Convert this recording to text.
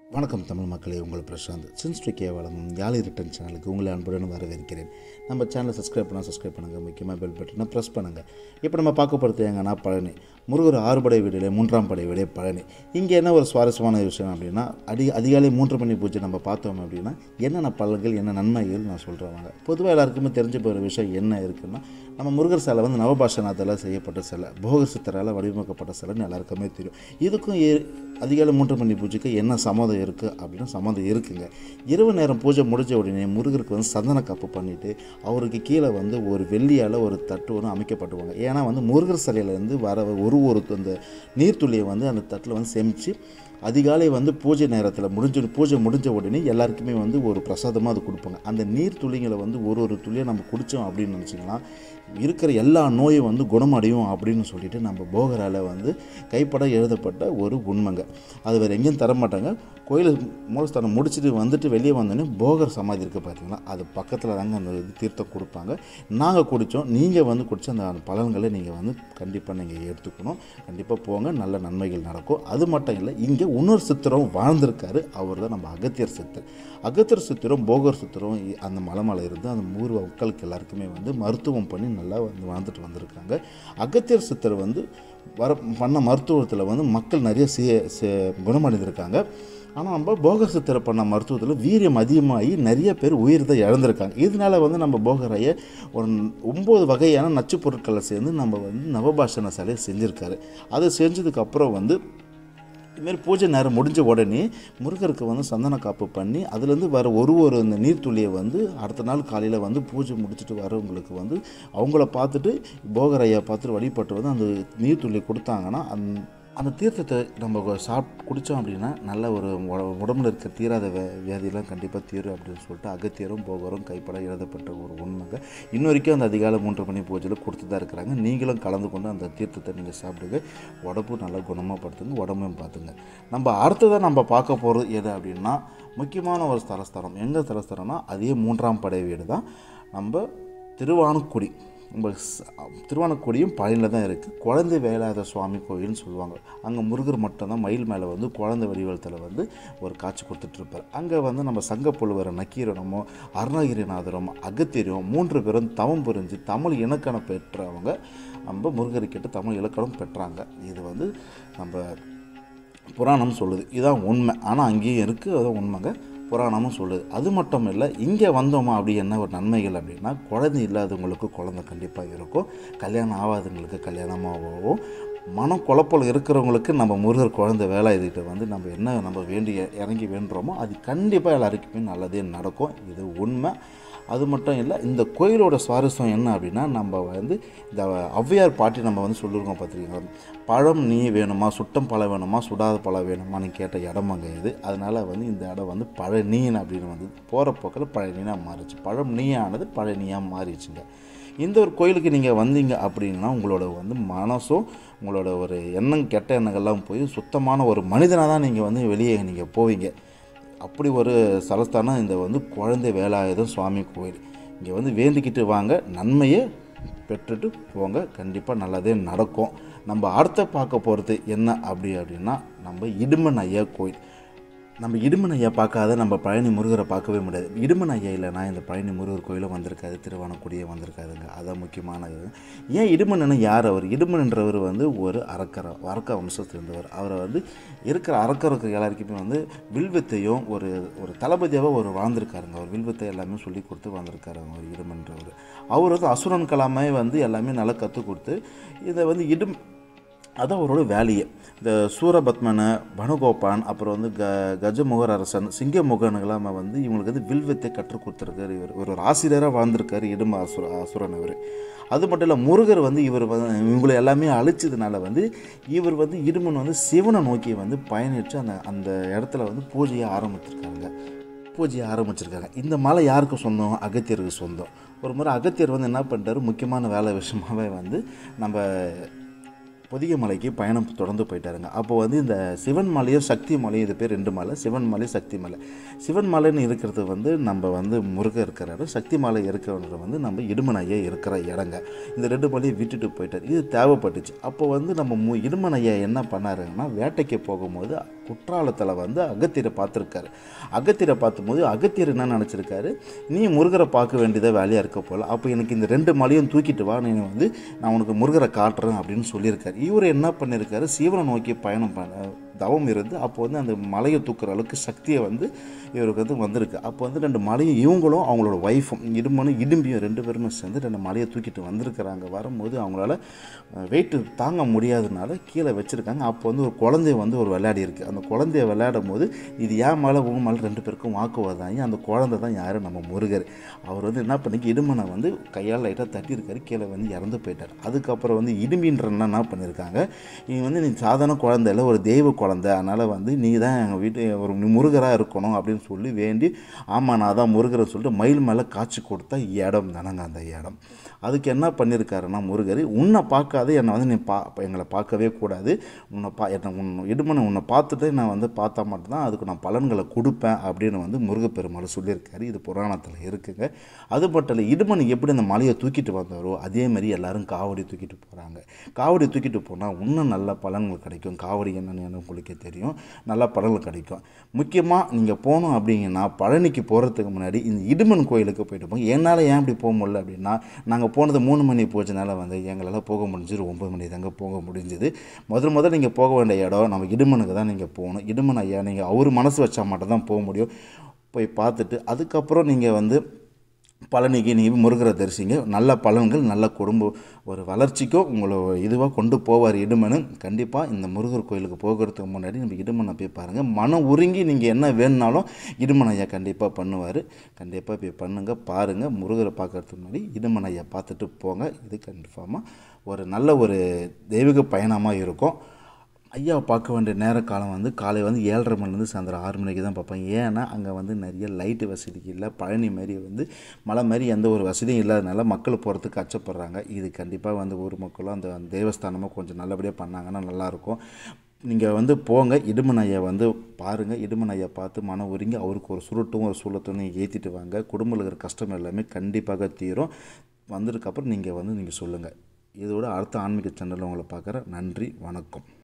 வணக்கம் தமிழ் மக்களே உங்கள் பிரசாந்த் சின்ஸ்ட்ரி கேவலம் யாழி ரிட்டன் சேனலுக்கு உங்களை அன்புடன் வரவேற்கிறேன் நம்ம சேனலை சப்ஸ்கிரைப் பண்ணால் சப்ஸ்கிரைப் பண்ணுங்கள் முக்கியமாக பெல் பட்டனை ப்ரெஸ் பண்ணுங்கள் இப்போ நம்ம பார்க்க போகிறது எங்கன்னா பழனி முருகர் ஆறுபடை வீடிலே மூன்றாம் படை வீடே பழனி இங்கே என்ன ஒரு சுவாரஸ்யமான விஷயம் அப்படின்னா அடி அதிகாலை மூன்று மணி பூஜை நம்ம பார்த்தோம் அப்படின்னா என்னென்ன பலன்கள் என்ன நன்மைகள் நான் சொல்கிறேன் பொதுவாக எல்லாருக்குமே தெரிஞ்ச போகிற விஷயம் என்ன இருக்குன்னா நம்ம முருகர் சிலை வந்து நவபாஷணத்தால் செய்யப்பட்ட சிலை போகர் சித்தரால் வடிவமைக்கப்பட்ட சிலைன்னு எல்லாருக்குமே தெரியும் இதுக்கும் ஏ- அதிகாலை மூன்று மணி பூஜைக்கு என்ன சம்மதம் இருக்குது அப்படின்னா சம்மதம் இருக்குங்க இரவு நேரம் பூஜை முடிஞ்ச உடனே முருகருக்கு வந்து சந்தன காப்பு பண்ணிவிட்டு அவருக்கு கீழே வந்து ஒரு வெள்ளியால் ஒரு தட்டு ஒன்று அமைக்கப்பட்டுவாங்க ஏன்னா வந்து முருகர் சிலையிலேருந்து வர ஒரு ஒரு அந்த நீர்த்துளியை வந்து அந்த தட்டில் வந்து சேமித்து அதிகாலை வந்து பூஜை நேரத்தில் முடிஞ்ச பூஜை முடிஞ்ச உடனே எல்லாருக்குமே வந்து ஒரு பிரசாதமாக அது கொடுப்பாங்க அந்த நீர் துளிங்களை வந்து ஒரு ஒரு துளியை நம்ம குடித்தோம் அப்படின்னு நினச்சிங்கன்னா இருக்கிற எல்லா நோயும் வந்து குணமடையும் அப்படின்னு சொல்லிட்டு நம்ம போகரால் வந்து கைப்பட எழுதப்பட்ட ஒரு உண்மைங்க அது வேறு எங்கேயும் தர மாட்டாங்க கோயில் மூலஸ்தானம் முடிச்சுட்டு வந்துட்டு வெளியே வந்தோடனே போகர் சமாதி இருக்குது பார்த்தீங்களா அது பக்கத்தில் தாங்க அந்த இது தீர்த்தம் கொடுப்பாங்க நாங்கள் குடித்தோம் நீங்கள் வந்து குடிச்ச அந்த பலன்களை நீங்கள் வந்து கண்டிப்பாக நீங்கள் எடுத்துக்கணும் கண்டிப்பாக போங்க நல்ல நன்மைகள் நடக்கும் அது மட்டும் இல்லை இங்கே இன்னொரு சித்திரம் வாழ்ந்திருக்காரு அவர் தான் நம்ம அகத்தியர் சித்தர் அகத்தியர் சித்திரம் போகர் சித்திரம் இ- அந்த மலை மேலே இருந்து அந்த ஊர் மக்களுக்கு எல்லாருக்குமே வந்து மருத்துவம் பண்ணி நல்லா வந்து வாழ்ந்துட்டு வந்திருக்காங்க அகத்தியர் சித்தர் வந்து வர பண்ண மருத்துவத்தில் வந்து மக்கள் நிறைய சீ சே- குணமடைந்திருக்காங்க ஆனால் நம்ம போகர் சித்தரை பண்ண மருத்துவத்தில் வீரியம் அதிகமாகி நிறைய பேர் உயிர் தான் இழந்திருக்காங்க இதனால வந்து நம்ம போகரைய ஒரு ஒம்பது வகையான நச்சுப் பொருட்களை சேர்ந்து நம்ம வந்து நவபாஷண சிலையை செஞ்சுருக்காரு அதை செஞ்சதுக்கப்புறம் வந்து இதுமாரி பூஜை நேரம் முடிஞ்ச உடனே முருகருக்கு வந்து சந்தன காப்பு பண்ணி அதுலேருந்து வர ஒரு ஒரு அந்த நீர்த்துளியை வந்து அடுத்த நாள் காலையில் வந்து பூஜை முடிச்சுட்டு வரவங்களுக்கு வந்து அவங்கள பார்த்துட்டு போகர் ஐயா பார்த்துட்டு வழிபட்டு வந்து அந்த நீர்த்துளியை கொடுத்தாங்கன்னா அந் அந்த தீர்த்தத்தை நம்ம சாப் குடித்தோம் அப்படின்னா நல்ல ஒரு உட- உடம்புல இருக்க தீராத வே வியாதியெல்லாம் கண்டிப்பாக தீரும் அப்படின்னு சொல்லிட்டு அகத்தியரும் போகரும் கைப்பட எழுதப்பட்ட ஒரு உண்மைங்க இன்ன வரைக்கும் அந்த அதிகாலை மூன்று மணி பூஜையில் கொடுத்து தான் இருக்கிறாங்க நீங்களும் கலந்து கொண்டு அந்த தீர்த்தத்தை நீங்கள் சாப்பிடுங்க உடம்பு நல்லா குணமாக படுத்துங்க உடம்பையும் பார்த்துங்க நம்ம அடுத்ததாக நம்ம பார்க்க போகிறது எது அப்படின்னா முக்கியமான ஒரு ஸ்தலஸ்தலம் எங்கே ஸ்தலஸ்தலம்னா அதே மூன்றாம் படை வீடு தான் நம்ம திருவானுக்குடி நம்ம ஸ்- திருவானக்குடியும் பழனியில் தான் இருக்குது குழந்தை வேலாயுத சுவாமி கோயில்னு சொல்லுவாங்க அங்கே முருகர் மட்டும்தான் மயில் மேலே வந்து குழந்தை வடிவத்தில் வந்து ஒரு காட்சி கொடுத்துட்ருப்பார் அங்கே வந்து நம்ம சங்கப்புழுவர நக்கீரனமோ அருணகிரிநாதரும் அகத்தியரும் மூன்று பேரும் தவம் புரிஞ்சு தமிழ் இலக்கணம் பெற்றவங்க நம்ம முருகர்கிட்ட தமிழ் இலக்கணம் பெற்றாங்க இது வந்து நம்ம புராணம் சொல்லுது இதான் உண்மை ஆனால் அங்கேயும் இருக்குது அதுதான் உண்மைங்க புராணமும் சொல்லுது அது மட்டும் இல்லை இங்கே வந்தோமா அப்படி என்ன ஒரு நன்மைகள் அப்படின்னா குழந்தை இல்லாதவங்களுக்கு குழந்தை கண்டிப்பாக இருக்கும் கல்யாணம் ஆகாதவங்களுக்கு கல்யாணமாகவும் மனம் குழப்பம் இருக்கிறவங்களுக்கு நம்ம முருகர் குழந்தை வேலை இதுகிட்ட வந்து நம்ம என்ன நம்ம வேண்டி இறங்கி வேண்டுறோமோ அது கண்டிப்பாக எல்லாருக்குமே நல்லதே நடக்கும் இது உண்மை அது மட்டும் இல்லை இந்த கோயிலோட சுவாரஸ்யம் என்ன அப்படின்னா நம்ம வந்து இந்த ஔவையார் பாட்டி நம்ம வந்து சொல்லியிருக்கோம் பார்த்துருக்கீங்களா பழம் நீ வேணுமா சுட்டம் பழம் வேணுமா சுடாத பழம் வேணுமான்னு கேட்ட இடமாங்க இது அதனால் வந்து இந்த இடம் வந்து பழனீன் அப்படின்னு வந்து போகிற போக்கில் பழனியாக மாறிச்சு பழம் நீயானது பழனியாக மாறிடுச்சுங்க இந்த ஒரு கோயிலுக்கு நீங்கள் வந்தீங்க அப்படின்னா உங்களோட வந்து மனசும் உங்களோட ஒரு எண்ணம் கெட்ட எண்ணங்கள்லாம் போய் சுத்தமான ஒரு மனிதனாக தான் நீங்கள் வந்து வெளியே நீங்கள் போவீங்க அப்படி ஒரு ஸ்தலஸ்தானம் இந்த வந்து குழந்தை வேலாயுதம் சுவாமி கோயில் இங்கே வந்து வேண்டிக்கிட்டு வாங்க நன்மையை பெற்றுட்டு போங்க கண்டிப்பாக நல்லதே நடக்கும் நம்ம அடுத்த பார்க்க போகிறது என்ன அப்படி அப்படின்னா நம்ம இடுமன் ஐயா கோயில் நம்ம இடுமன் ஐயா பார்க்காத நம்ம பழனி முருகரை பார்க்கவே முடியாது இடுமன் ஐயா இல்லைனா இந்த பழனி முருகர் கோயிலும் வந்திருக்காது திருவானக்குடியே வந்திருக்காதுங்க அதான் முக்கியமான இது ஏன் இடுமன் யார் அவர் இடுமன்ன்றவர் வந்து ஒரு அரக்கர அரக்க வம்சத்தில் இருந்தவர் அவரை வந்து இருக்கிற அரக்கருக்கு எல்லாருக்குமே வந்து வில்வித்தையும் ஒரு ஒரு தளபதியாகவும் ஒரு வாழ்ந்திருக்காருங்க அவர் வில்வித்தை எல்லாமே சொல்லி கொடுத்து வாழ்ந்திருக்காருங்க அவர் இடுமன்றவர் அவர் வந்து அசுரன் கலாமே வந்து எல்லாமே நல்லா கற்றுக் கொடுத்து இதை வந்து இடும் அதான் அவரோட வேலையே இந்த சூரபத்மனை பனுகோபான் அப்புறம் வந்து க கஜமுகர் அரசன் சிங்கமுகனுங்களாம் வந்து இவங்களுக்கு வந்து வில்வித்தை கற்றுக் கொடுத்துருக்காரு இவர் இவர் ஒரு ஆசிரியராக வாழ்ந்திருக்காரு இடும அசுர அசுரன் அவர் அது மட்டும் இல்லை முருகர் வந்து இவர் வந்து இவங்களை எல்லாமே அழிச்சதுனால வந்து இவர் வந்து இடுமன் வந்து சிவனை நோக்கி வந்து பயணித்து அந்த அந்த இடத்துல வந்து பூஜையை ஆரம்பிச்சிருக்காங்க பூஜையை ஆரம்பிச்சிருக்காங்க இந்த மலை யாருக்கு சொந்தம் அகத்தியருக்கு சொந்தம் ஒரு முறை அகத்தியர் வந்து என்ன பண்ணிட்டாரு முக்கியமான வேலை விஷயமாவே வந்து நம்ம பொதிகை மலைக்கு பயணம் தொடர்ந்து போயிட்டாருங்க அப்போ வந்து இந்த சிவன் மலையும் சக்தி மலையும் இது பேர் ரெண்டு மலை சிவன் மலை சக்தி மலை சிவன் மலைன்னு இருக்கிறது வந்து நம்ம வந்து முருகன் இருக்கிறாரு சக்தி மலை இருக்கிறது வந்து நம்ம இடுமனையா இருக்கிற இடங்க இந்த ரெண்டு மலையை விட்டுட்டு போயிட்டார் இது தேவைப்பட்டுச்சு அப்போ வந்து நம்ம மு இடுமனையா என்ன பண்ணாருங்கன்னா வேட்டைக்கு போகும்போது குற்றாலத்தில் வந்து அகத்தியரை பார்த்துருக்காரு அகத்தியரை பார்த்தும்போது அகத்தியர் என்ன நினச்சிருக்காரு நீ முருகரை பார்க்க வேண்டியதாக வேலையாக இருக்க போல அப்போ எனக்கு இந்த ரெண்டு மலையும் தூக்கிட்டு வா நீ வந்து நான் உனக்கு முருகரை காட்டுறேன் அப்படின்னு சொல்லியிருக்காரு இவர் என்ன பண்ணியிருக்காரு சிவனை நோக்கி பயணம் பண்ண தவம் இருந்து அப்போ வந்து அந்த மலையை தூக்குற அளவுக்கு சக்தியை வந்து இவருக்கு வந்து வந்திருக்கு அப்போ வந்து ரெண்டு மலையும் இவங்களும் அவங்களோட ஒய்ஃபும் இடுமனும் இடும்பியும் ரெண்டு பேருமே சேர்ந்து ரெண்டு மலையை தூக்கிட்டு வந்திருக்கிறாங்க வரும்போது அவங்களால வெயிட்டு தாங்க முடியாதனால கீழே வச்சுருக்காங்க அப்போ வந்து ஒரு குழந்தைய வந்து ஒரு விளையாடி இருக்குது அந்த குழந்தைய விளையாடும் போது இது ஏன் மேலே உங்க மேலே ரெண்டு பேருக்கும் வாக்குவாதாங்க அந்த குழந்தை தான் யார் நம்ம முருகர் அவர் வந்து என்ன பண்ணிக்கு இடுமனை வந்து கையால் லைட்டாக தட்டியிருக்காரு கீழே வந்து இறந்து போயிட்டார் அதுக்கப்புறம் வந்து இடும்பின்றன்னா என்ன பண்ணியிருக்காங்க நீ வந்து நீ சாதாரண குழந்தை இல்லை ஒரு தெய்வ குழந்தை அதனால் வந்து நீ தான் எங்கள் வீட்டு ஒரு முருகராக இருக்கணும் அப்படின்னு சொல்லி வேண்டி ஆமாம் நான் தான் முருகரை சொல்லிட்டு மயில் மேலே காய்ச்சி கொடுத்த இடம் தானங்க அந்த இடம் அதுக்கு என்ன பண்ணியிருக்காருன்னா முருகர் உன்னை பார்க்காத என்னை வந்து நீ பா எங்களை பார்க்கவே கூடாது உன்னை பா என்னை உன் இடுமனை உன்னை பார்த்துட்டு நான் வந்து பார்த்தா மட்டும்தான் அதுக்கு நான் பலன்களை கொடுப்பேன் அப்படின்னு வந்து முருகப்பெருமாள் சொல்லியிருக்காரு இது புராணத்தில் இருக்குங்க அது மட்டும் இல்லை இடுமன் எப்படி அந்த மலையை தூக்கிட்டு வந்தாரோ அதே மாதிரி எல்லாரும் காவடி தூக்கிட்டு போகிறாங்க காவடி தூக்கிட்டு போனால் இன்னும் நல்ல பலன்கள் கிடைக்கும் காவடி என்னன்னு எனக்கு உங்களுக்கே தெரியும் நல்ல பலன்கள் கிடைக்கும் முக்கியமாக நீங்கள் போகணும் அப்படிங்கன்னா பழனிக்கு போகிறதுக்கு முன்னாடி இந்த இடுமன் கோயிலுக்கு போயிட்டு போங்க என்னால் ஏன் இப்படி போக முடியல அப்படின்னா நாங்கள் போனது மூணு மணி போச்சனால வந்து எங்களால் போக முடிஞ்சது ஒம்பது மணி தாங்க போக முடிஞ்சுது முதல் முதல்ல நீங்கள் போக வேண்டிய இடம் நம்ம இடுமனுக்கு தான் நீங்கள் போகணும் இடுமன் ஐயா நீங்கள் அவர் மனசு வச்சா மட்டும் தான் போக முடியும் போய் பார்த்துட்டு அதுக்கப்புறம் நீங்கள் வந்து பழனிக்கு நீங்கள் முருகரை தரிசிங்க நல்ல பலன்கள் நல்ல குடும்ப ஒரு வளர்ச்சிக்கும் உங்களை இதுவாக கொண்டு போவார் இடுமனு கண்டிப்பாக இந்த முருகர் கோயிலுக்கு போகிறதுக்கு முன்னாடி நம்ம இடுமனை போய் பாருங்கள் மனம் உருங்கி நீங்கள் என்ன வேணுனாலும் இடுமன் ஐயா கண்டிப்பாக பண்ணுவார் கண்டிப்பாக போய் பண்ணுங்கள் பாருங்கள் முருகரை பார்க்கறதுக்கு முன்னாடி இடுமன் ஐயா பார்த்துட்டு போங்க இது கன்ஃபார்மாக ஒரு நல்ல ஒரு தெய்வீக பயணமாக இருக்கும் ஐயாவை பார்க்க வேண்டிய நேர காலம் வந்து காலை வந்து ஏழரை மணிலேருந்து சாயந்தரம் ஆறு மணிக்கு தான் பார்ப்பேன் ஏன்னா அங்கே வந்து நிறைய லைட்டு வசதி இல்லை பழனி மாதிரி வந்து மலை மாதிரி எந்த ஒரு வசதியும் இல்லாதனால மக்கள் போகிறதுக்கு அச்சப்படுறாங்க இது கண்டிப்பாக வந்து ஊர் மக்களும் அந்த தேவஸ்தானமும் கொஞ்சம் நல்லபடியாக பண்ணாங்கன்னா நல்லாயிருக்கும் நீங்கள் வந்து போங்க இடுமன் ஐயா வந்து பாருங்கள் இடுமன் ஐயா பார்த்து மனம் உருங்கி அவருக்கு ஒரு சுருட்டும் ஒரு சூழத்தும் நீங்கள் ஏற்றிட்டு வாங்க குடும்பத்தில் இருக்கிற கஷ்டம் எல்லாமே கண்டிப்பாக தீரும் வந்ததுக்கப்புறம் நீங்கள் வந்து நீங்கள் சொல்லுங்கள் இதோட அடுத்த ஆன்மீக சேனலில் உங்களை பார்க்குறேன் நன்றி வணக்கம்